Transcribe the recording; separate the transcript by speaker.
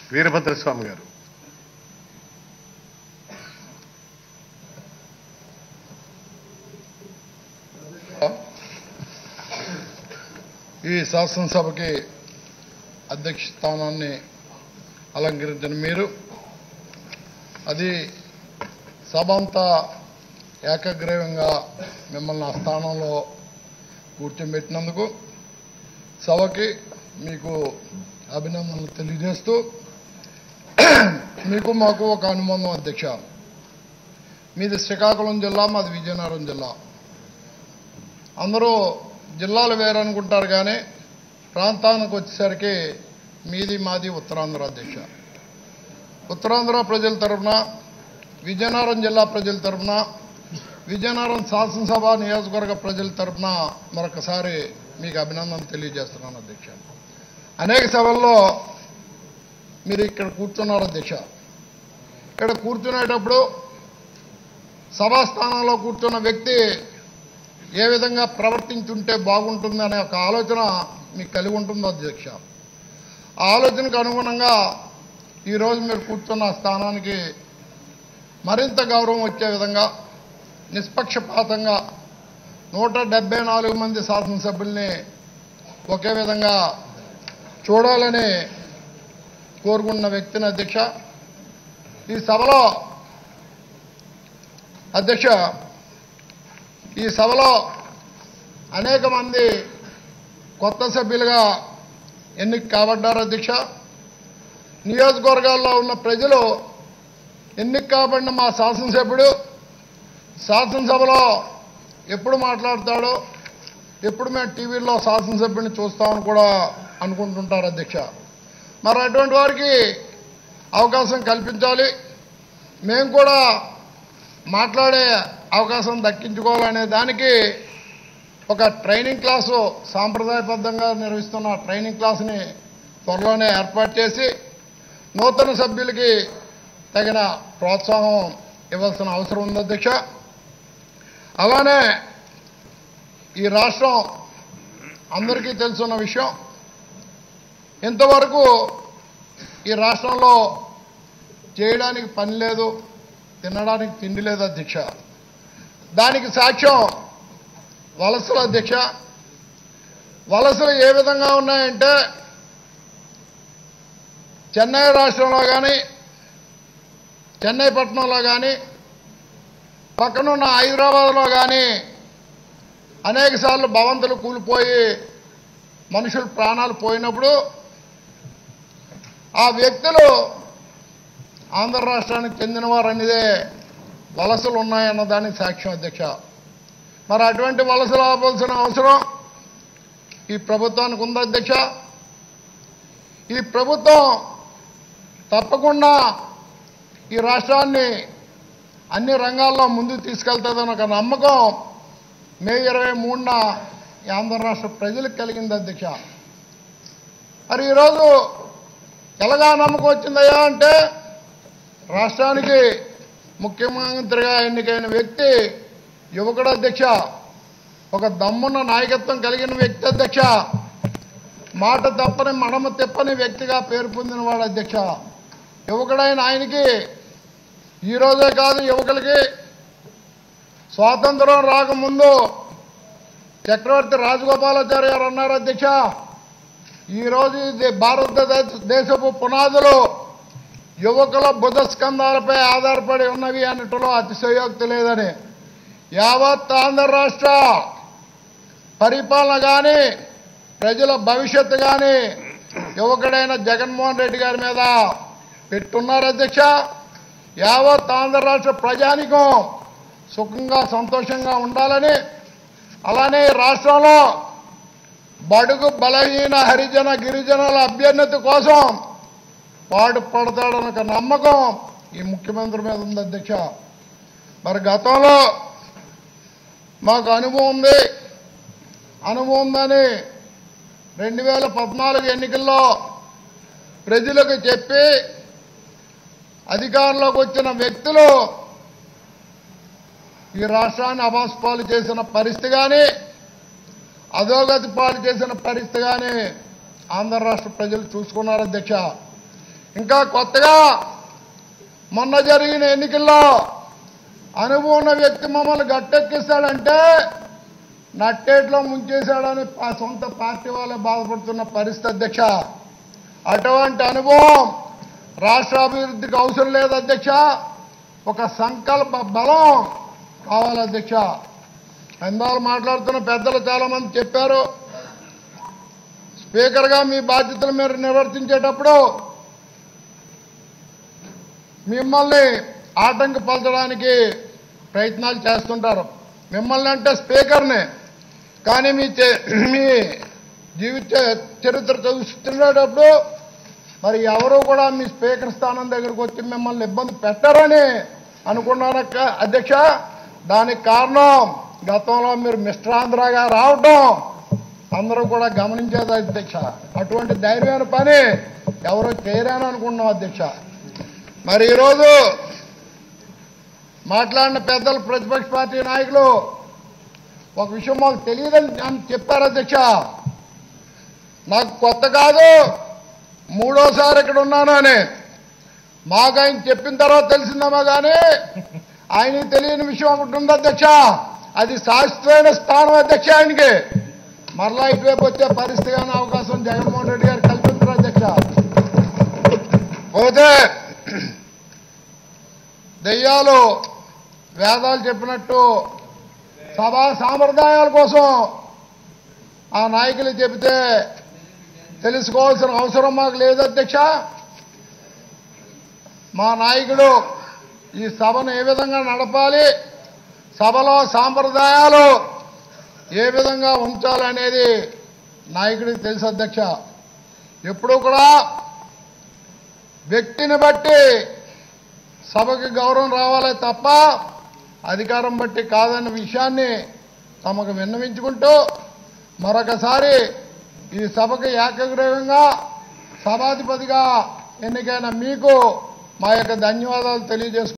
Speaker 1: వీరభద్రస్వామి గారు
Speaker 2: ఈ శాసనసభకి అధ్యక్ష స్థానాన్ని అలంకరించిన మీరు అది సభ అంతా ఏకగ్రీవంగా మిమ్మల్ని ఆ స్థానంలో కూర్చోబెట్టినందుకు సభకి మీకు అభినందనలు తెలియజేస్తూ మీకు మాకు ఒక అనుబంధం అధ్యక్ష మీది శ్రీకాకుళం జిల్లా మాది విజయనగరం జిల్లా అందరూ జిల్లాలు వేరనుకుంటారు కానీ ప్రాంతానికి వచ్చేసరికి మీది మాది ఉత్తరాంధ్ర అధ్యక్ష ఉత్తరాంధ్ర ప్రజల తరఫున విజయనగరం జిల్లా ప్రజల తరఫున విజయనగరం శాసనసభ నియోజకవర్గ ప్రజల తరఫున మరొకసారి మీకు అభినందనలు తెలియజేస్తున్నాను అధ్యక్ష అనేక సభల్లో మీరు ఇక్కడ కూర్చున్నారు అధ్యక్ష ఇక్కడ కూర్చునేటప్పుడు సభా స్థానంలో కూర్చున్న వ్యక్తి ఏ విధంగా ప్రవర్తించుంటే బాగుంటుంది అనే ఒక ఆలోచన మీకు కలిగి ఉంటుంది అధ్యక్ష ఆ ఆలోచనకు అనుగుణంగా ఈరోజు మీరు కూర్చున్న స్థానానికి మరింత గౌరవం వచ్చే విధంగా నిష్పక్షపాతంగా నూట డెబ్బై నాలుగు మంది శాసనసభ్యుల్ని ఒకే విధంగా చూడాలని కోరుకున్న వ్యక్తిని అధ్యక్ష ఈ సభలో అధ్యక్ష ఈ సభలో అనేక మంది కొత్త సభ్యులుగా ఎన్నిక కాబడ్డారు అధ్యక్ష నియోజకవర్గాల్లో ఉన్న ప్రజలు ఎన్నిక కాబడిన మా శాసనసభ్యుడు శాసనసభలో ఎప్పుడు మాట్లాడతాడో ఎప్పుడు మేము టీవీలో శాసనసభ్యుడిని చూస్తామని కూడా అనుకుంటుంటారు అధ్యక్ష మరి అటువంటి వారికి అవకాశం కల్పించాలి మేము కూడా మాట్లాడే అవకాశం దక్కించుకోవాలనే దానికి ఒక ట్రైనింగ్ క్లాసు సాంప్రదాయబద్ధంగా నిర్వహిస్తున్న ట్రైనింగ్ క్లాసుని త్వరలోనే ఏర్పాటు చేసి నూతన సభ్యులకి తగిన ప్రోత్సాహం ఇవ్వాల్సిన అవసరం ఉంది అధ్యక్ష అలానే ఈ రాష్ట్రం అందరికీ తెలుసున్న విషయం ఇంతవరకు ఈ రాష్ట్రంలో చేయడానికి పని లేదు తినడానికి తిండి లేదు అధ్యక్ష దానికి సాక్ష్యం వలసలు అధ్యక్ష వలసలు ఏ విధంగా ఉన్నాయంటే చెన్నై రాష్ట్రంలో కానీ చెన్నై పట్టణంలో కానీ పక్కనున్న హైదరాబాద్లో కానీ అనేక సార్లు భవంతులు కూలిపోయి మనుషులు ప్రాణాలు పోయినప్పుడు ఆ వ్యక్తులు ఆంధ్ర రాష్ట్రానికి చెందినవారు అనేదే వలసలు ఉన్నాయన్న దానికి సాక్ష్యం అధ్యక్ష మరి అటువంటి వలసలు ఆపాల్సిన అవసరం ఈ ప్రభుత్వానికి ఉంది అధ్యక్ష ఈ ప్రభుత్వం తప్పకుండా ఈ రాష్ట్రాన్ని అన్ని రంగాల్లో ముందుకు తీసుకెళ్తుందని ఒక నమ్మకం మే ఇరవై మూడున ఈ ఆంధ్ర రాష్ట్ర ప్రజలకు కలిగింది అధ్యక్ష మరి ఈరోజు ఎలాగా నమ్మకం వచ్చిందయ్యా అంటే రాష్ట్రానికి ముఖ్యమంత్రిగా ఎన్నికైన వ్యక్తి యువకుడు అధ్యక్ష ఒక దమ్మున్న నాయకత్వం కలిగిన వ్యక్తి అధ్యక్ష మాట తప్పని మడమ తిప్పని వ్యక్తిగా పేరు పొందిన వాడు అధ్యక్ష యువకుడైన ఆయనకి ఈ రోజే కాదు యువకులకి స్వాతంత్రం రాకముందు చక్రవర్తి రాజగోపాలాచారి గారు అన్నారు అధ్యక్ష ఈరోజు ఇది భారతదేశ దేశపు పునాదులు యువకుల బుధ స్కంధాలపై ఆధారపడి ఉన్నవి అన్నట్టులో అతిశయోక్తి లేదని యావత్ ఆంధ్ర రాష్ట్ర పరిపాలన కానీ ప్రజల భవిష్యత్తు కానీ యువకుడైన జగన్మోహన్ రెడ్డి గారి మీద పెట్టున్నారు అధ్యక్ష యావత్ ఆంధ్ర రాష్ట్ర ప్రజానికం సుఖంగా సంతోషంగా ఉండాలని అలానే ఈ రాష్ట్రంలో బడుగు బలహీన హరిజన గిరిజనుల అభ్యున్నతి కోసం పాటుపడతాడన్న ఒక నమ్మకం ఈ ముఖ్యమంత్రి మీద ఉంది అధ్యక్ష మరి గతంలో మాకు అనుభవం ఉంది అనుభవం ఉందని రెండు వేల పద్నాలుగు ఎన్నికల్లో ప్రజలకు చెప్పి అధికారంలోకి వచ్చిన వ్యక్తులు ఈ రాష్ట్రాన్ని అవాస్పాలు చేసిన పరిస్థితి కానీ అధోగతి పాలు చేసిన పరిస్థితి కానీ ఆంధ్ర రాష్ట్ర ప్రజలు చూసుకున్నారు అధ్యక్ష ఇంకా కొత్తగా మొన్న జరిగిన ఎన్నికల్లో అనుభవం ఉన్న వ్యక్తి మమ్మల్ని గట్టెక్కిస్తాడంటే నట్టేట్లో ముంచేశాడని ఆ సొంత పార్టీ వాళ్ళే బాధపడుతున్న పరిస్థితి అధ్యక్ష అటువంటి అనుభవం రాష్ట్ర అభివృద్ధికి అవసరం లేదు అధ్యక్ష ఒక సంకల్ప బలం కావాలి అధ్యక్ష ఇందాక మాట్లాడుతున్న పెద్దలు చాలా మంది చెప్పారు స్పీకర్గా మీ బాధ్యతలు మీరు నిర్వర్తించేటప్పుడు మిమ్మల్ని ఆటంకపరచడానికి ప్రయత్నాలు చేస్తుంటారు మిమ్మల్ని అంటే స్పీకర్ని కానీ మీ చే- మీ జీవిత చరిత్ర చదువుతున్నప్పుడు మరి ఎవరు కూడా మీ స్పీకర్ స్థానం దగ్గరకు వచ్చి మిమ్మల్ని ఇబ్బంది పెట్టరని అనుకున్నానక్క అధ్యక్ష దానికి కారణం గతంలో మీరు మిస్టర్ ఆంధ్రాగా రావటం అందరూ కూడా గమనించేది అధ్యక్ష అటువంటి ధైర్యమైన పని ఎవరు చేయరని అనుకున్నాం అధ్యక్ష మరి ఈరోజు మాట్లాడిన పెద్దలు ప్రతిపక్ష పార్టీ నాయకులు ఒక విషయం మాకు తెలియదని అని చెప్పారు అధ్యక్ష నాకు కొత్త కాదు మూడోసారి ఇక్కడ ఉన్నాను అని మాకు ఆయన చెప్పిన తర్వాత తెలిసిందమ్మా కానీ ఆయనకి తెలియని విషయం ఒకటి ఉంది అధ్యక్ష అది శాశ్వతమైన స్థానం అధ్యక్ష ఆయనకి మరలా ఇటువైపు వచ్చే పరిస్థితి కానీ అవకాశం జగన్మోహన్ రెడ్డి గారు కల్పిస్తారు అధ్యక్ష పోతే దెయ్యాలు వేదాలు చెప్పినట్టు సభా సాంప్రదాయాల కోసం ఆ నాయకులు చెబితే తెలుసుకోవాల్సిన అవసరం మాకు లేదు అధ్యక్ష మా నాయకుడు ఈ సభను ఏ విధంగా నడపాలి సభలో సాంప్రదాయాలు ఏ విధంగా ఉంచాలనేది నాయకుడికి తెలుసు అధ్యక్ష ఎప్పుడూ కూడా వ్యక్తిని బట్టి సభకి గౌరవం రావాలే తప్ప అధికారం బట్టి కాదన్న విషయాన్ని తమకు విన్నవించుకుంటూ మరొకసారి ఈ సభకు ఏకగ్రీవంగా సభాధిపతిగా ఎన్నికైన మీకు మా యొక్క ధన్యవాదాలు తెలియజేసుకుంటున్నాను